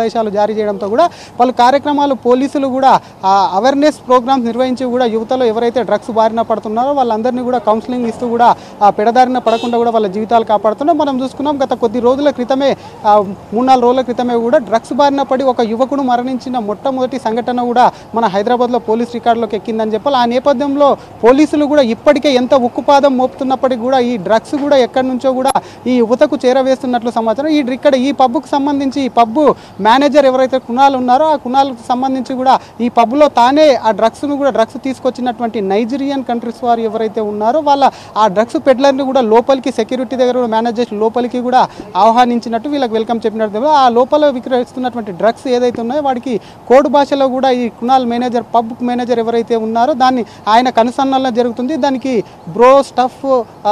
ఆదేశాలు జారీ చేయడంతో కూడా పలు కార్యక్రమాలు పోలీసులు కూడా అవేర్నెస్ ప్రోగ్రామ్స్ నిర్వహించి కూడా యువతలో ఎవరైతే డ్రగ్స్ బారిన పడుతున్నారో వాళ్ళందరినీ కూడా కౌన్సిలింగ్ ఇస్తూ కూడా ఆ పెడదారిన పడకుండా కూడా వాళ్ళ జీవితాలు కాపాడుతున్నాం మనం చూసుకున్నాం గత కొద్ది రోజుల క్రితమే ఆ, మూడు నాలుగు రోజుల క్రితమే కూడా డ్రగ్స్ బారిన పడి ఒక యువకుడు మరణించిన మొట్టమొదటి సంఘటన కూడా మన హైదరాబాద్లో పోలీస్ రికార్డులోకి ఎక్కిందని చెప్పాలి ఆ నేపథ్యంలో పోలీసులు కూడా ఇప్పటికే ఎంత ఉక్కుపాదం మోపుతున్నప్పటికీ కూడా ఈ డ్రగ్స్ కూడా ఎక్కడి నుంచో కూడా ఈ యువతకు చేరవేస్తున్నట్లు సమాచారం ఈ ఇక్కడ ఈ పబ్కు సంబంధించి ఈ పబ్బు మేనేజర్ ఎవరైతే కుణాలు ఉన్నారో ఆ కుణాలకు సంబంధించి కూడా ఈ పబ్లో తానే ఆ డ్రగ్స్ను కూడా డ్రగ్స్ తీసుకొచ్చినటువంటి నైజీరియన్ కంట్రీస్ వారు ఎవరైతే ఉన్నారో వాళ్ళ ఆ డ్రగ్స్ పెడ్లర్ని కూడా లోపలికి సెక్యూరిటీ దగ్గర కూడా మేనేజ్ చేసి లోపలికి కూడా ఆహ్వానించినట్టు వీళ్ళకి వెల్కమ్ చెప్పినట్టు ఆ లోపల విక్రయిస్తున్నటువంటి డ్రగ్స్ ఏదైతే ఉన్నాయో వాడికి కోడ్ భాషలో కూడా ఈ కునాల్ మేనేజర్ పబ్ మేనేజర్ ఎవరైతే ఉన్నారో దాన్ని ఆయన కనుసన్నల్లో జరుగుతుంది దానికి బ్రో స్టఫ్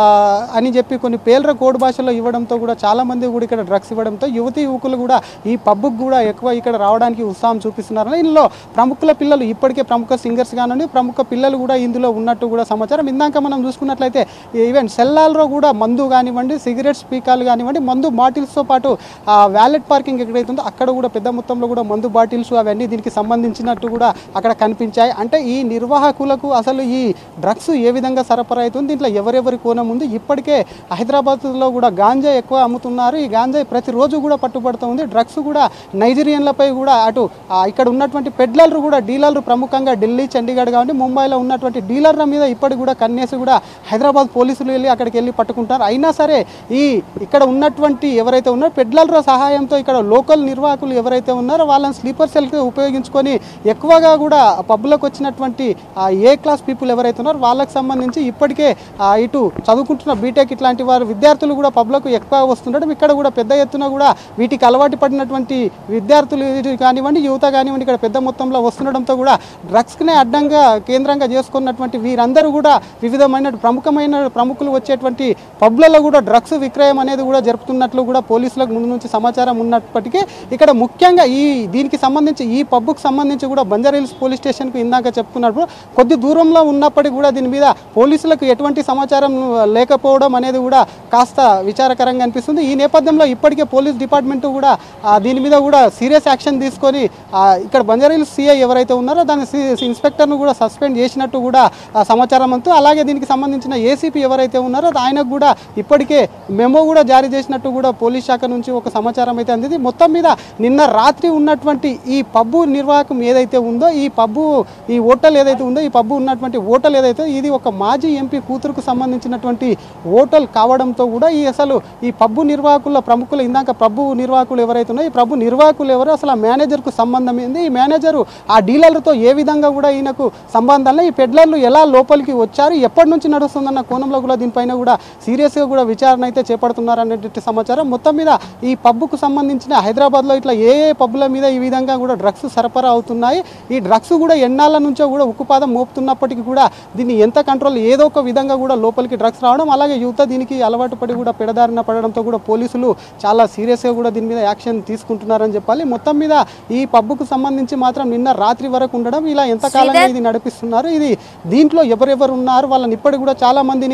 అని చెప్పి కొన్ని పేర్ల కోడ్ భాషలో ఇవ్వడంతో కూడా చాలా మంది కూడా ఇక్కడ డ్రగ్స్ ఇవ్వడంతో యువతి యువకులు కూడా ఈ పబ్కు కూడా ఎక్కువ ఇక్కడ రావడానికి ఉత్సాహం చూపిస్తున్నారు ఇందులో ప్రముఖుల పిల్లలు ఇప్పటికే ప్రముఖ సింగర్స్ కానివ్వండి ప్రముఖ పిల్లలు కూడా ఇందులో ఉన్నట్టు కూడా సమాచారం ఇందాక మనం చూసుకున్నట్లయితే ఈవెన్ సెల్లాల్లో కూడా మందు కానివ్వండి సిగరెట్ స్పీకార్లు కానివ్వండి మందు బాటిల్స్తో పాటు ఆ వ్యాలెట్ పార్కింగ్ ఎక్కడైతే ఉందో అక్కడ కూడా పెద్ద మొత్తంలో కూడా మందు బాటిల్స్ అవన్నీ దీనికి సంబంధించినట్టు కూడా అక్కడ కనిపించాయి అంటే ఈ నిర్వాహకులకు అసలు ఈ డ్రగ్స్ ఏ విధంగా సరఫరా అవుతుంది దీంట్లో ఎవరెవరి కోణం ఉంది ఇప్పటికే హైదరాబాద్లో కూడా గాంజా ఎక్కువ అమ్ముతున్నారు ఈ గాంజా ప్రతిరోజు కూడా పట్టుబడుతూ ఉంది డ్రగ్స్ కూడా నైజీరియన్లపై కూడా అటు ఆ, ఇక్కడ ఉన్నటువంటి పెడ్లర్లు కూడా డీలర్లు ప్రముఖంగా ఢిల్లీ చండీగఢ్ కావండి ముంబైలో ఉన్నటువంటి డీలర్ల మీద ఇప్పటికి కూడా కన్నేసి కూడా హైదరాబాద్ పోలీసులు వెళ్ళి అక్కడికి వెళ్ళి పట్టుకుంటారు అయినా సరే ఈ ఇక్కడ ఉన్నటువంటి ఎవరైతే ఉన్నారో పెడ్లర్ల సహాయంతో ఇక్కడ లోకల్ నిర్వాహకులు ఎవరైతే ఉన్నారో వాళ్ళని స్లీపర్ సెల్ ఉపయోగించుకొని ఎక్కువగా కూడా పబ్లోకి వచ్చినటువంటి ఆ ఏ క్లాస్ పీపుల్ ఎవరైతే ఉన్నారో వాళ్ళకి సంబంధించి ఇప్పటికే ఆ, ఇటు చదువుకుంటున్న బీటెక్ ఇట్లాంటి వారు విద్యార్థులు కూడా పబ్లకు ఎక్కువ వస్తుండడం ఇక్కడ కూడా పెద్ద ఎత్తున కూడా వీటికి అలవాటు పడినటువంటి విద్యార్థులు ఇది కానివ్వండి యువత కానివ్వండి ఇక్కడ పెద్ద మొత్తంలో వస్తుండడంతో కూడా డ్రగ్స్నే అడ్డంగా కేంద్రంగా చేసుకున్నటువంటి వీరందరూ కూడా వివిధమైన ప్రముఖమైన ప్రముఖులు వచ్చేటువంటి పబ్లలో కూడా డ్రగ్స్ విక్రయం అనేది కూడా జరుపుతున్నట్లు కూడా పోలీసులకు ముందు నుంచి సమాచారం ఉన్నప్పటికీ ఇక్కడ ముఖ్యంగా ఈ దీనికి సంబంధించి ఈ పబ్కు సంబంధించి కూడా బంజారాహిల్స్ పోలీస్ స్టేషన్కు ఇందాక చెప్పుకున్నప్పుడు కొద్ది దూరంలో ఉన్నప్పటికీ కూడా దీని మీద పోలీసులకు ఎటువంటి సమాచారం లేకపోవడం అనేది కూడా కాస్త విచారకరంగా అనిపిస్తుంది ఈ నేపథ్యంలో ఇప్పటికే పోలీస్ డిపార్ట్మెంట్ కూడా ఆ, దీని మీద కూడా సీరియస్ యాక్షన్ తీసుకొని ఆ, ఇక్కడ బంజారాహిల్స్ సిఐ ఎవరైతే ఉన్నారో దాని సి- ఇన్స్పెక్టర్ను కూడా సస్పెండ్ చేసినట్టు కూడా ఆ, సమాచారం అంతూ అలాగే దీనికి సంబంధించిన ఏసీపీ ఎవరైతే ఉన్నారో ఆయనకు కూడా ఇప్పటికే మెమో కూడా జారీ చేసినట్టు కూడా పోలీస్ శాఖ నుంచి ఒక సమాచారం అయితే అందింది మొత్తం మీద నిన్న రాత్రి ఉన్నటువంటి ఈ పబ్బు నిర్వాహకం ఏదైతే ఉందో ఈ పబ్బు ఈ హోటల్ ఏదైతే ఉందో ఈ పబ్బు ఉన్నటువంటి హోటల్ ఏదైతే ఇది ఒక మాజీ ఎంపీ కూతురుకు సంబంధించినటువంటి హోటల్ కావడంతో కూడా ఈ అసలు ఈ పబ్బు నిర్వాహకుల ప్రముఖులు ఇందాక పబ్బు నిర్వాహకులు ఎవరైతే ఉన్నారో ఈ పబ్బు నిర్వాహకులు ఎవరు అసలు ఆ మేనేజర్కు సంబంధం ఏంది ఈ మేనేజరు ఆ డీలర్లతో ఏ విధంగా కూడా ఈయనకు సంబంధాలు ఈ పెడ్లర్లు ఎలా లోపలికి వచ్చారు ఎప్పటి నుంచి నడుస్తుందన్న కోణంలో కూడా దీనిపైన కూడా సీరియస్గా కూడా విచారణ అయితే చేపడుతున్నారనేటువంటి సమాచారం మొత్తం మీద ఈ పబ్బుకు సంబంధించిన హైదరాబాద్లో ఇట్లా ఏ ఏ పబ్బుల మీద ఈ విధంగా కూడా డ్రగ్స్ సరఫరా అవుతున్నాయి ఈ డ్రగ్స్ కూడా ఎన్నాళ్ళ నుంచో కూడా ఉక్కుపాదం మోపుతున్నప్పటికీ కూడా దీన్ని ఎంత కంట్రోల్ ఏదో ఒక విధంగా కూడా లోపలికి డ్రగ్స్ రావడం అలాగే యువత దీనికి అలవాటు పడి కూడా పెడదారిన పడడంతో కూడా పోలీసులు చాలా సీరియస్గా కూడా దీని మీద యాక్షన్ తీసుకుంటున్నారని చెప్పాలి మొత్తం మీద ఈ పబ్బుకు సంబంధించి మాత్రం నిన్న రాత్రి వరకు ఉండడం ఇలా ఎంతకాలంగా శ్రీధర్. ఇది నడిపిస్తున్నారు ఇది దీంట్లో ఎవరెవరు ఉన్నారు వాళ్ళని ఇప్పటికి కూడా చాలా మందిని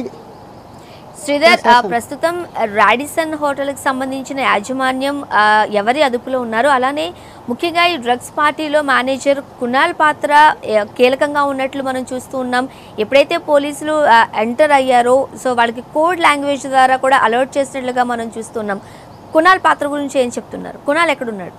శ్రీధర్ ఆ, ప్రస్తుతం రాడిసన్ హోటల్కి సంబంధించిన యాజమాన్యం ఆ, ఎవరి అదుపులో ఉన్నారు అలానే ముఖ్యంగా ఈ డ్రగ్స్ పార్టీలో మేనేజర్ కునాల్ పాత్ర ఏ, కీలకంగా ఉన్నట్లు మనం చూస్తూ ఉన్నాం ఎప్పుడైతే పోలీసులు ఎంటర్ అయ్యారో సో వాళ్ళకి కోడ్ లాంగ్వేజ్ ద్వారా కూడా అలర్ట్ చేసినట్లుగా మనం చూస్తున్నాం కునాల్ పాత్ర గురించి ఏం చెప్తున్నారు కునాల్ ఎక్కడున్నాడు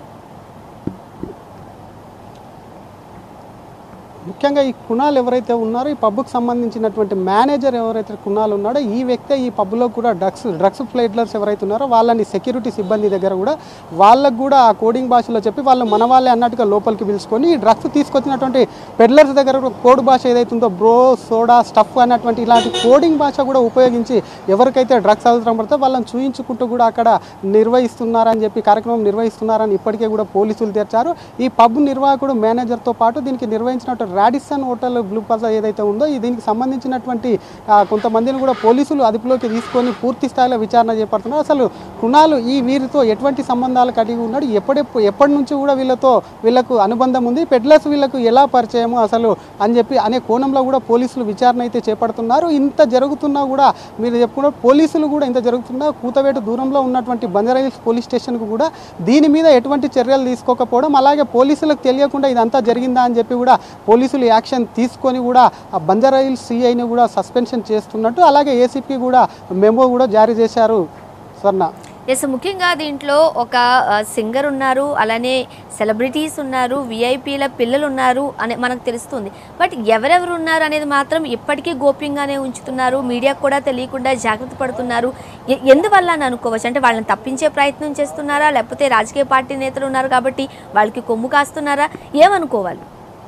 ముఖ్యంగా ఈ కుణాలు ఎవరైతే ఉన్నారో ఈ పబ్కు సంబంధించినటువంటి మేనేజర్ ఎవరైతే కుణాలు ఉన్నాడో ఈ వ్యక్తే ఈ పబ్లో కూడా డ్రగ్స్ డ్రగ్స్ ఫ్లైట్లర్స్ ఎవరైతే ఉన్నారో వాళ్ళని సెక్యూరిటీ సిబ్బంది దగ్గర కూడా వాళ్ళకు కూడా ఆ కోడింగ్ భాషలో చెప్పి వాళ్ళు మన వాళ్ళే అన్నట్టుగా లోపలికి పిలుచుకొని ఈ డ్రగ్స్ తీసుకొచ్చినటువంటి పెడ్లర్స్ దగ్గర కూడా కోడ్ భాష ఏదైతే ఉందో బ్రో సోడా స్టఫ్ అన్నటువంటి ఇలాంటి కోడింగ్ భాష కూడా ఉపయోగించి ఎవరికైతే డ్రగ్స్ అవసరం పడితే వాళ్ళని చూయించుకుంటూ కూడా అక్కడ నిర్వహిస్తున్నారని చెప్పి కార్యక్రమం నిర్వహిస్తున్నారని ఇప్పటికే కూడా పోలీసులు తెచ్చారు ఈ పబ్ నిర్వాహకుడు మేనేజర్తో పాటు దీనికి నిర్వహించినట్టు రాడిసన్ హోటల్ బ్లూ ప్లాజా ఏదైతే ఉందో ఈ దీనికి సంబంధించినటువంటి ఆ, కొంతమందిని కూడా పోలీసులు అదుపులోకి తీసుకొని పూర్తి స్థాయిలో విచారణ చేపడుతున్నారు అసలు కుణాలు ఈ వీరితో ఎటువంటి సంబంధాలు కలిగి ఉన్నాడు ఎప్పుడెప్పుడు ఎప్పటి నుంచి కూడా వీళ్ళతో వీళ్ళకు అనుబంధం ఉంది పెడ్లర్స్ వీళ్ళకు ఎలా పరిచయము అసలు అని చెప్పి అనే కోణంలో కూడా పోలీసులు విచారణ అయితే చేపడుతున్నారు ఇంత జరుగుతున్నా కూడా మీరు చెప్పుకున్న పోలీసులు కూడా ఇంత జరుగుతున్నా కూతవేటు దూరంలో ఉన్నటువంటి బంజారాహిల్స్ పోలీస్ స్టేషన్కు కూడా దీని మీద ఎటువంటి చర్యలు తీసుకోకపోవడం అలాగే పోలీసులకు తెలియకుండా ఇదంతా జరిగిందా అని చెప్పి కూడా పోలీసులు యాక్షన్ తీసుకొని కూడా ఆ బంజారాహిల్స్ సిఐని కూడా సస్పెన్షన్ చేస్తున్నట్టు అలాగే ఏసీపీ కూడా మెమో కూడా జారీ చేశారు స్వర్ణ ఎస్ ముఖ్యంగా దీంట్లో ఒక సింగర్ ఉన్నారు అలానే సెలబ్రిటీస్ ఉన్నారు విఐపీల పిల్లలు ఉన్నారు అని మనకు తెలుస్తుంది బట్ ఎవరెవరు ఉన్నారు అనేది మాత్రం ఇప్పటికీ గోప్యంగానే ఉంచుతున్నారు మీడియాకు కూడా తెలియకుండా జాగ్రత్త పడుతున్నారు ఎ- ఎందువల్ల అని అనుకోవచ్చు అంటే వాళ్ళని తప్పించే ప్రయత్నం చేస్తున్నారా లేకపోతే రాజకీయ పార్టీ నేతలు ఉన్నారు కాబట్టి వాళ్ళకి కొమ్ము కాస్తున్నారా ఏమనుకోవాలి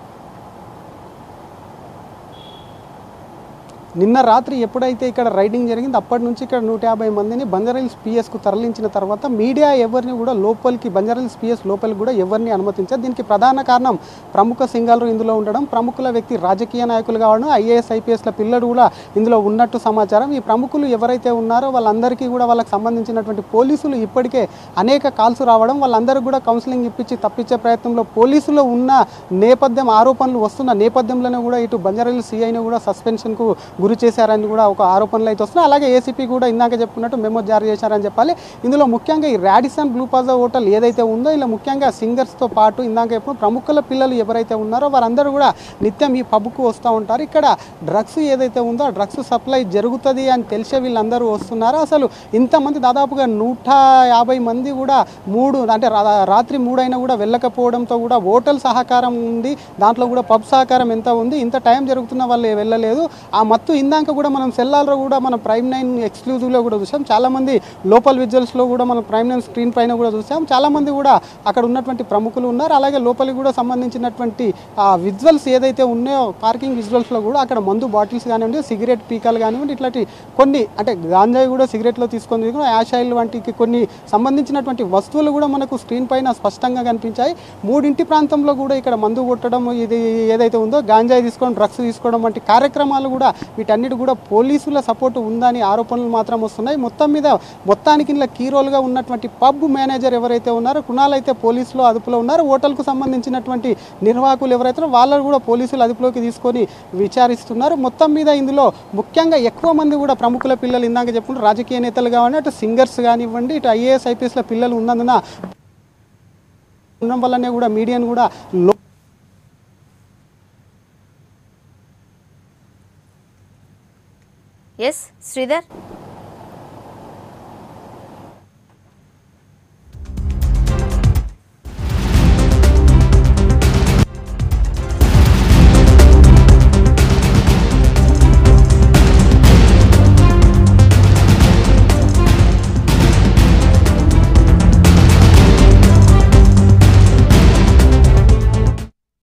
నిన్న రాత్రి ఎప్పుడైతే ఇక్కడ రైడింగ్ జరిగింది అప్పటి నుంచి ఇక్కడ నూట యాభై మందిని బంజారాహిల్స్ పిఎస్కు తరలించిన తర్వాత మీడియా ఎవరిని కూడా లోపలికి బంజారాహిల్స్ పిఎస్ లోపలికి కూడా ఎవరిని అనుమతించారు దీనికి ప్రధాన కారణం ప్రముఖ సింగర్లు ఇందులో ఉండడం ప్రముఖుల వ్యక్తి రాజకీయ నాయకులు కావడం ఐఏఎస్ ఐపీఎస్ల పిల్లలు కూడా ఇందులో ఉన్నట్టు సమాచారం ఈ ప్రముఖులు ఎవరైతే ఉన్నారో వాళ్ళందరికీ కూడా వాళ్ళకి సంబంధించినటువంటి పోలీసులు ఇప్పటికే అనేక కాల్స్ రావడం వాళ్ళందరూ కూడా కౌన్సిలింగ్ ఇప్పించి తప్పించే ప్రయత్నంలో పోలీసులు ఉన్న నేపథ్యం ఆరోపణలు వస్తున్న నేపథ్యంలోనే కూడా ఇటు బంజారాహిల్స్ సిఐని కూడా సస్పెన్షన్కు గురి చేశారని కూడా ఒక ఆరోపణలు అయితే వస్తున్నాయి అలాగే ఏసీపీ కూడా ఇందాక చెప్పుకున్నట్టు మెమో జారీ చేశారని చెప్పాలి ఇందులో ముఖ్యంగా ఈ రాడిసన్ బ్లూ ప్లాజా హోటల్ ఏదైతే ఉందో ఇలా ముఖ్యంగా సింగర్స్తో పాటు ఇందాక చెప్పిన ప్రముఖుల పిల్లలు ఎవరైతే ఉన్నారో వారందరూ కూడా నిత్యం ఈ పబ్కు వస్తూ ఉంటారు ఇక్కడ డ్రగ్స్ ఏదైతే ఉందో ఆ డ్రగ్స్ సప్లై జరుగుతుంది అని తెలిసే వీళ్ళందరూ వస్తున్నారు అసలు ఇంతమంది దాదాపుగా నూట యాభై మంది కూడా మూడు అంటే రా- రాత్రి మూడైనా కూడా వెళ్ళకపోవడంతో కూడా హోటల్ సహకారం ఉంది దాంట్లో కూడా పబ్ సహకారం ఎంత ఉంది ఇంత టైం జరుగుతున్న వాళ్ళు వెళ్ళలేదు ఆ మత్తు ఇందాక కూడా మనం సెల్లాల్లో కూడా మన ప్రైమ్ నైన్ ఎక్స్క్లూజివ్లో కూడా చూసాం చాలామంది లోపల్ విజువల్స్లో కూడా మనం ప్రైమ్ నైన్ స్క్రీన్ పైన కూడా చూసాం చాలామంది కూడా అక్కడ ఉన్నటువంటి ప్రముఖులు ఉన్నారు అలాగే లోపలికి కూడా సంబంధించినటువంటి ఆ విజువల్స్ ఏదైతే ఉన్నాయో పార్కింగ్ విజువల్స్లో కూడా అక్కడ మందు బాటిల్స్ కానివ్వండి సిగరెట్ పీకాలు కానివ్వండి ఇట్లాంటి కొన్ని అంటే గాంజాయి కూడా సిగరెట్లో తీసుకొని యాష్ ఆయిల్ వంటికి కొన్ని సంబంధించినటువంటి వస్తువులు కూడా మనకు స్క్రీన్ పైన స్పష్టంగా కనిపించాయి మూడింటి ప్రాంతంలో కూడా ఇక్కడ మందు కొట్టడం ఇది ఏదైతే ఉందో గాంజాయి తీసుకోవడం డ్రగ్స్ తీసుకోవడం వంటి కార్యక్రమాలు కూడా వీటన్నిటి కూడా పోలీసుల సపోర్ట్ ఉందని ఆరోపణలు మాత్రం వస్తున్నాయి మొత్తం మీద మొత్తానికి ఇలా కీ రోల్గా ఉన్నటువంటి పబ్ మేనేజర్ ఎవరైతే ఉన్నారో కుణాల్ అయితే పోలీసులు అదుపులో ఉన్నారు హోటల్కు సంబంధించినటువంటి నిర్వాహకులు ఎవరైతే ఉన్నారో వాళ్ళని కూడా పోలీసులు అదుపులోకి తీసుకొని విచారిస్తున్నారు మొత్తం మీద ఇందులో ముఖ్యంగా ఎక్కువ మంది కూడా ప్రముఖుల పిల్లలు ఇందాక చెప్పుకుంటే రాజకీయ నేతలు కానివ్వండి అటు సింగర్స్ కానివ్వండి ఇటు ఐఏఎస్ ఐపీఎస్ల పిల్లలు ఉన్నందున ఉండడం వల్లనే కూడా మీడియాను కూడా లో ఎస్ శ్రీధర్